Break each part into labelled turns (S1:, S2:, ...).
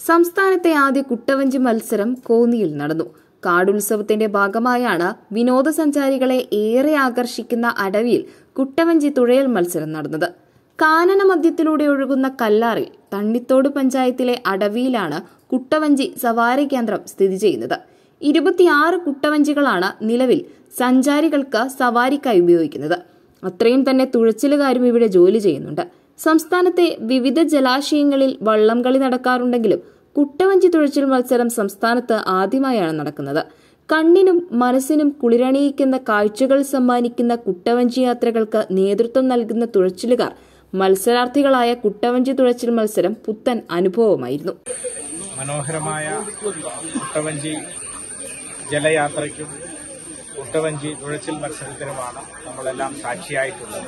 S1: സംസ്ഥാനത്തെ ആദ്യ കുട്ടവഞ്ചി മത്സരം കോന്നിയിൽ നടന്നു കാടുത്സവത്തിന്റെ ഭാഗമായാണ് വിനോദസഞ്ചാരികളെ ഏറെ ആകർഷിക്കുന്ന അടവിയിൽ കുട്ടവഞ്ചി തുഴയൽ മത്സരം നടന്നത് കാനന മധ്യത്തിലൂടെ ഒഴുകുന്ന കല്ലാറിൽ തണ്ണിത്തോട് പഞ്ചായത്തിലെ അടവിയിലാണ് കുട്ടവഞ്ചി സവാരി കേന്ദ്രം സ്ഥിതി ചെയ്യുന്നത് ഇരുപത്തിയാറ് കുട്ടവഞ്ചികളാണ് നിലവിൽ സഞ്ചാരികൾക്ക് സവാരിക്കായി ഉപയോഗിക്കുന്നത് അത്രയും തന്നെ തുഴച്ചിലുകാരും ഇവിടെ ജോലി ചെയ്യുന്നുണ്ട് സംസ്ഥാനത്തെ വിവിധ ജലാശയങ്ങളിൽ വള്ളംകളി നടക്കാറുണ്ടെങ്കിലും കുട്ടവഞ്ചി തുഴച്ചിൽ മത്സരം സംസ്ഥാനത്ത് ആദ്യമായാണ് നടക്കുന്നത് കണ്ണിനും മനസ്സിനും കുളിരണിയിക്കുന്ന കാഴ്ചകൾ സമ്മാനിക്കുന്ന കുട്ടവഞ്ചി യാത്രകൾക്ക് നേതൃത്വം നൽകുന്ന തുഴച്ചിലുകാർ മത്സരാർത്ഥികളായ കുട്ടവഞ്ചി തുഴച്ചിൽ മത്സരം പുത്തൻ അനുഭവമായിരുന്നു
S2: മനോഹരമായ കുട്ടവഞ്ചി ജലയാത്രയ്ക്കും കുട്ടവഞ്ചി തുഴച്ചിൽ മത്സരത്തിനുമാണ് നമ്മളെല്ലാം സാക്ഷിയായിട്ടുള്ളത്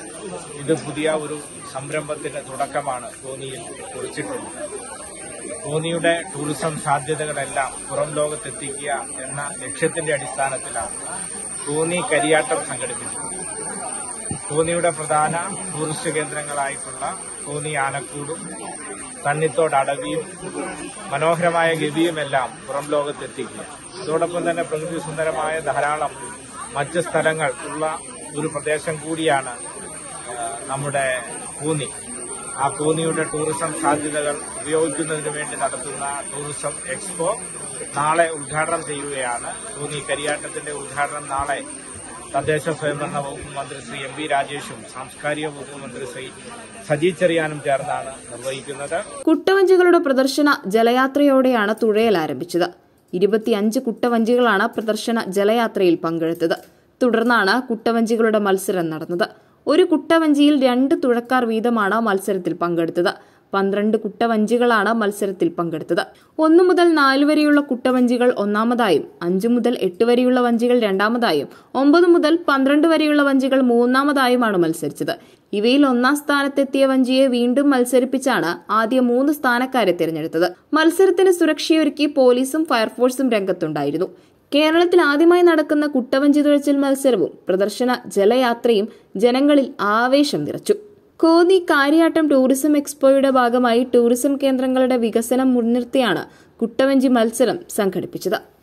S2: ഇത് പുതിയ ഒരു സംരംഭത്തിന്റെ തുടക്കമാണ് കോന്നിയിൽ കുറിച്ചിട്ടുള്ളത് കോന്നിയുടെ ടൂറിസം സാധ്യതകളെല്ലാം പുറം ലോകത്തെത്തിക്കുക എന്ന ലക്ഷ്യത്തിന്റെ അടിസ്ഥാനത്തിലാണ് കോന്നി കരിയാട്ടം സംഘടിപ്പിച്ചത് കോന്നിയുടെ പ്രധാന ടൂറിസ്റ്റ് കേന്ദ്രങ്ങളായിട്ടുള്ള കോന്നി ആനക്കൂടും തണ്ണിത്തോട് അടവിയും മനോഹരമായ ഗവിയുമെല്ലാം പുറം ലോകത്തെത്തിക്കുക അതോടൊപ്പം തന്നെ പ്രകൃതി സുന്ദരമായ ധാരാളം മറ്റ് സ്ഥലങ്ങൾ ഉള്ള ഒരു പ്രദേശം കൂടിയാണ് ആ, നമ്മുടെ കൂന്നി ആ കൂന്നിയുടെ ടൂറിസം സാധ്യതകൾ ഉപയോഗിക്കുന്നതിന് വേണ്ടി നടത്തുന്ന ടൂറിസം എക്സ്പോ നാളെ ഉദ്ഘാടനം ചെയ്യുകയാണ് കൂന്നി കരിയാട്ടത്തിന്റെ ഉദ്ഘാടനം നാളെ തദ്ദേശ സ്വയംഭരണ വകുപ്പ് മന്ത്രി ശ്രീ എം വി രാജേഷും സാംസ്കാരിക വകുപ്പ് മന്ത്രി ശ്രീ സജി ചെറിയാനും ചേർന്നാണ് നിർവഹിക്കുന്നത്
S1: കുട്ടവഞ്ചികളുടെ പ്രദർശന ജലയാത്രയോടെയാണ് തുഴയൽ ആരംഭിച്ചത് ഇരുപത്തിയഞ്ച് കുട്ടവഞ്ചികളാണ് പ്രദർശന ജലയാത്രയിൽ പങ്കെടുത്തത് തുടർന്നാണ് കുട്ടവഞ്ചികളുടെ മത്സരം നടന്നത് ഒരു കുട്ടവഞ്ചിയിൽ രണ്ട് തുഴക്കാർ വീതമാണ് മത്സരത്തിൽ പങ്കെടുത്തത് പന്ത്രണ്ട് കുട്ടവഞ്ചികളാണ് മത്സരത്തിൽ പങ്കെടുത്തത് ഒന്നു മുതൽ നാല് വരെയുള്ള കുട്ടവഞ്ചികൾ ഒന്നാമതായും അഞ്ചു മുതൽ എട്ട് വരെയുള്ള വഞ്ചികൾ രണ്ടാമതായും ഒമ്പത് മുതൽ പന്ത്രണ്ട് വരെയുള്ള വഞ്ചികൾ മൂന്നാമതായുമാണ് മത്സരിച്ചത് ഇവയിൽ ഒന്നാം സ്ഥാനത്തെത്തിയ വഞ്ചിയെ വീണ്ടും മത്സരിപ്പിച്ചാണ് ആദ്യ മൂന്ന് സ്ഥാനക്കാരെ തിരഞ്ഞെടുത്തത് മത്സരത്തിന് സുരക്ഷയൊരുക്കി പോലീസും ഫയർഫോഴ്സും രംഗത്തുണ്ടായിരുന്നു കേരളത്തിൽ ആദ്യമായി നടക്കുന്ന കുട്ടവഞ്ചി തുഴച്ചിൽ മത്സരവും പ്രദർശന ജലയാത്രയും ജനങ്ങളിൽ ആവേശം നിറച്ചു കോന്നി കാര്യാട്ടം ടൂറിസം എക്സ്പോയുടെ ഭാഗമായി ടൂറിസം കേന്ദ്രങ്ങളുടെ വികസനം മുൻനിർത്തിയാണ് കുട്ടവഞ്ചി മത്സരം സംഘടിപ്പിച്ചത്